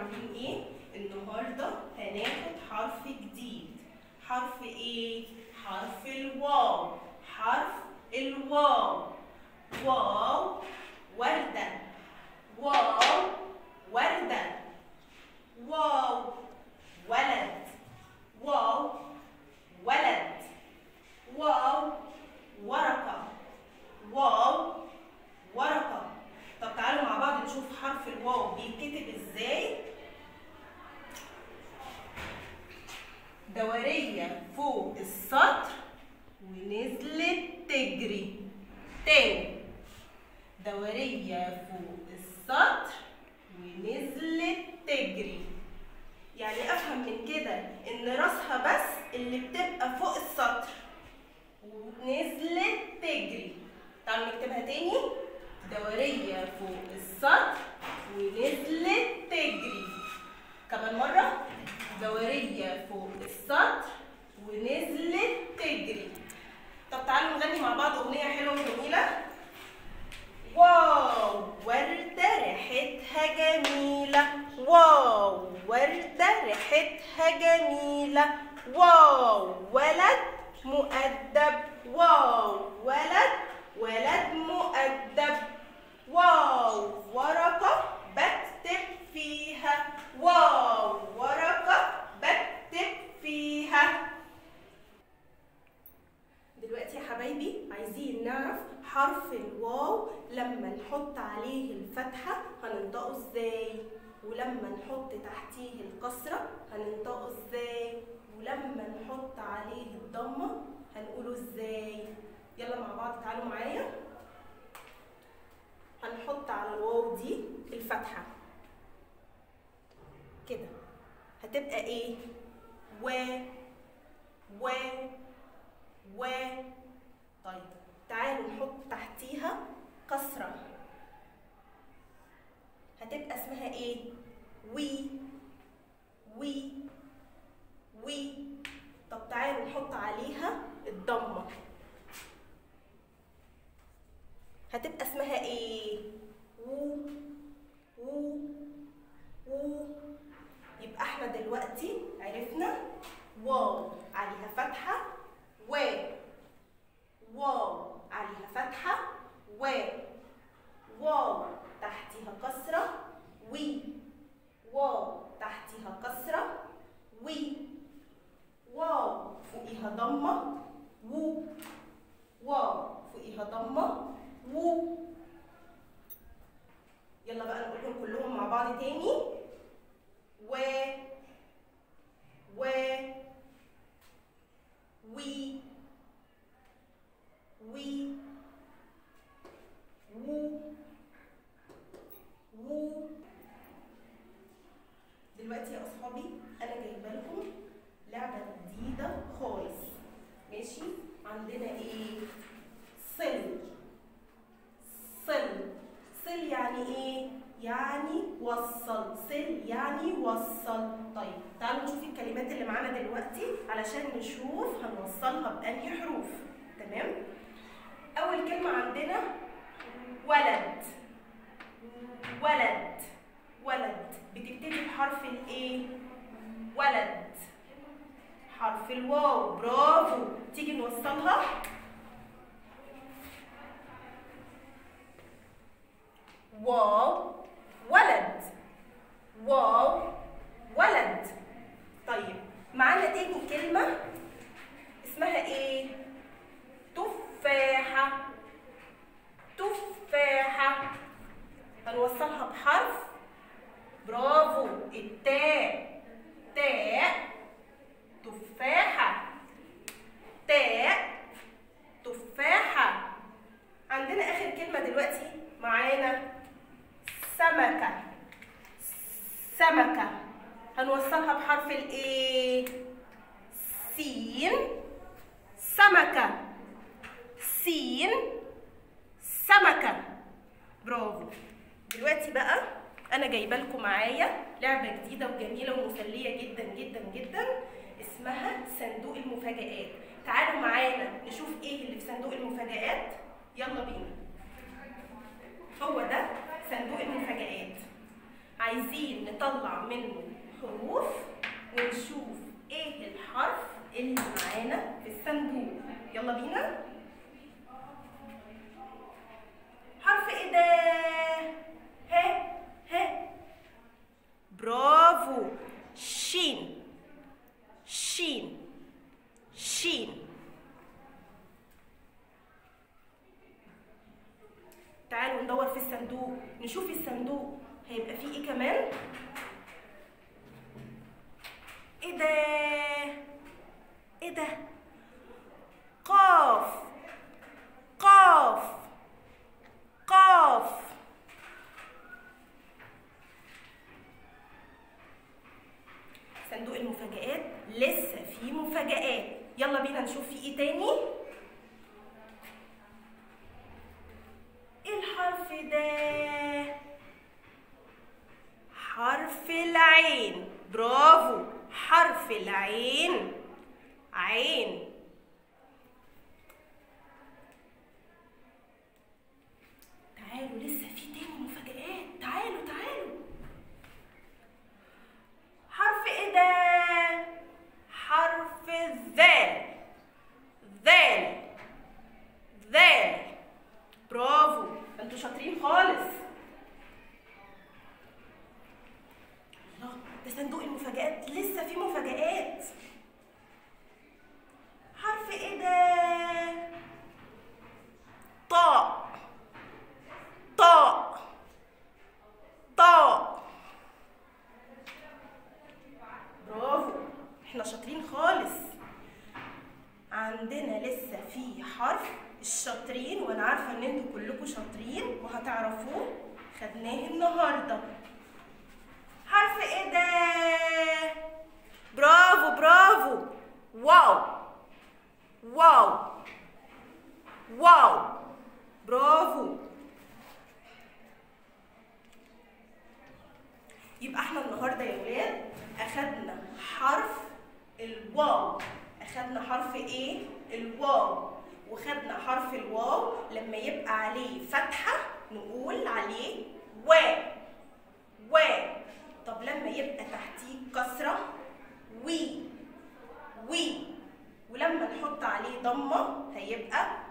عاملين ايه النهارده هناخد حرف جديد حرف ايه حرف الواو حرف الواو واو وردة واو وردة واو ولد واو ولد واو ورقة واو ورقة طب تعالوا مع بعض نشوف حرف الواو بيتكتب ازاي دورية فوق السطر ونزلت تجري تاني دورية فوق السطر ونزلت تجري يعني افهم من كده ان راسها بس اللي بتبقى فوق السطر ونزلت تجري تعالوا نكتبها تاني دورية فوق السطر ونزلت تجري كمان مرة دورية فوق السطر ونزلت تجري طب تعالوا نغني مع بعض أغنية حلوة وجميلة واو وردة ريحتها جميلة واو وردة ريحتها جميلة واو ولد مؤدب واو ولد ولد مؤدب واو ورقة بكتب فيها واو ورقة بكتب فيها دلوقتي يا حبايبي عايزين نعرف حرف الواو لما نحط عليه الفتحة هننطقه ازاي ولما نحط تحتيه الكسرة هننطقه ازاي ولما نحط عليه الضمة هنقوله ازاي يلا مع بعض تعالوا معايا هنحط على الواو دي الفتحة كده هتبقى ايه و و و طيب تعالوا نحط تحتيها كسرة هتبقى اسمها ايه وي وي وي طب تعالوا نحط عليها الضمة هتبقى اسمها ايه وو وو وو يبقى احنا دلوقتي عرفنا واو عليها فتحة و واو عليها فتحة و واو تحتيها كسرة وي واو تحتيها كسرة وي واو فوقيها ضمة وو واو فوقيها ضمة وو يلا بقى نقولهم كلهم مع بعض تاني و و وي وي وو وو دلوقتي يا اصحابي انا جايبه لكم لعبه جديده خالص ماشي عندنا ايه صل صل صل يعني ايه يعني وصل صل يعني وصل طيب تعالوا نشوف الكلمات اللي معانا دلوقتي علشان نشوف هنوصلها بأنهي حروف تمام أول كلمة عندنا ولد ولد ولد بتبتدي بحرف الايه ولد حرف الواو برافو تيجي نوصلها واو ولد واو ولد طيب معانا تاني كلمة اسمها ايه تفاحة تفاحة هنوصلها بحرف برافو التاء تاء تفاحة تاء تفاحة عندنا آخر كلمة دلوقتي معانا سمكة سمكة هنوصلها بحرف الايه سين سمكة سين سمكة برافو دلوقتي بقى انا جايبه لكم معايا لعبه جديده وجميله ومسليه جدا جدا جدا اسمها صندوق المفاجآت تعالوا معانا نشوف ايه اللي في صندوق المفاجآت يلا بينا هو ده صندوق المفاجآت عايزين نطلع منه حروف ونشوف ايه الحرف اللي معانا في الصندوق يلا بينا حرف ايه ده ها ها برافو شين شين شين تعالوا ندور في الصندوق نشوف الصندوق هيبقى فيه ايه كمان ايه ده ايه ده قاف قاف قاف صندوق المفاجآت لسه فيه مفاجآت يلا بينا نشوف فيه ايه تاني ايه الحرف ده حرف العين برافو حرف العين عين تعالوا لسه في تاني مفاجآت تعالوا تعالوا حرف ايه ده حرف الذال ذال ذال برافو انتوا شاطرين خالص الله ده صندوق المفاجآت لسه في مفاجآت حرف ايه ده طاء طاء طاء برافو احنا شاطرين خالص عندنا لسه في حرف الشاطرين وانا عارفه ان انتوا كلكم شاطرين وهتعرفوه خدناه النهارده حرف ايه ده برافو برافو واو واو واو برافو يبقى احنا النهارده يا ولاد اخدنا حرف الواو اخدنا حرف ايه الواو وخدنا حرف الواو لما يبقى عليه فتحه نقول عليه و و طب لما يبقى تحتيه كسره وي وي ولما نحط عليه ضمه هيبقى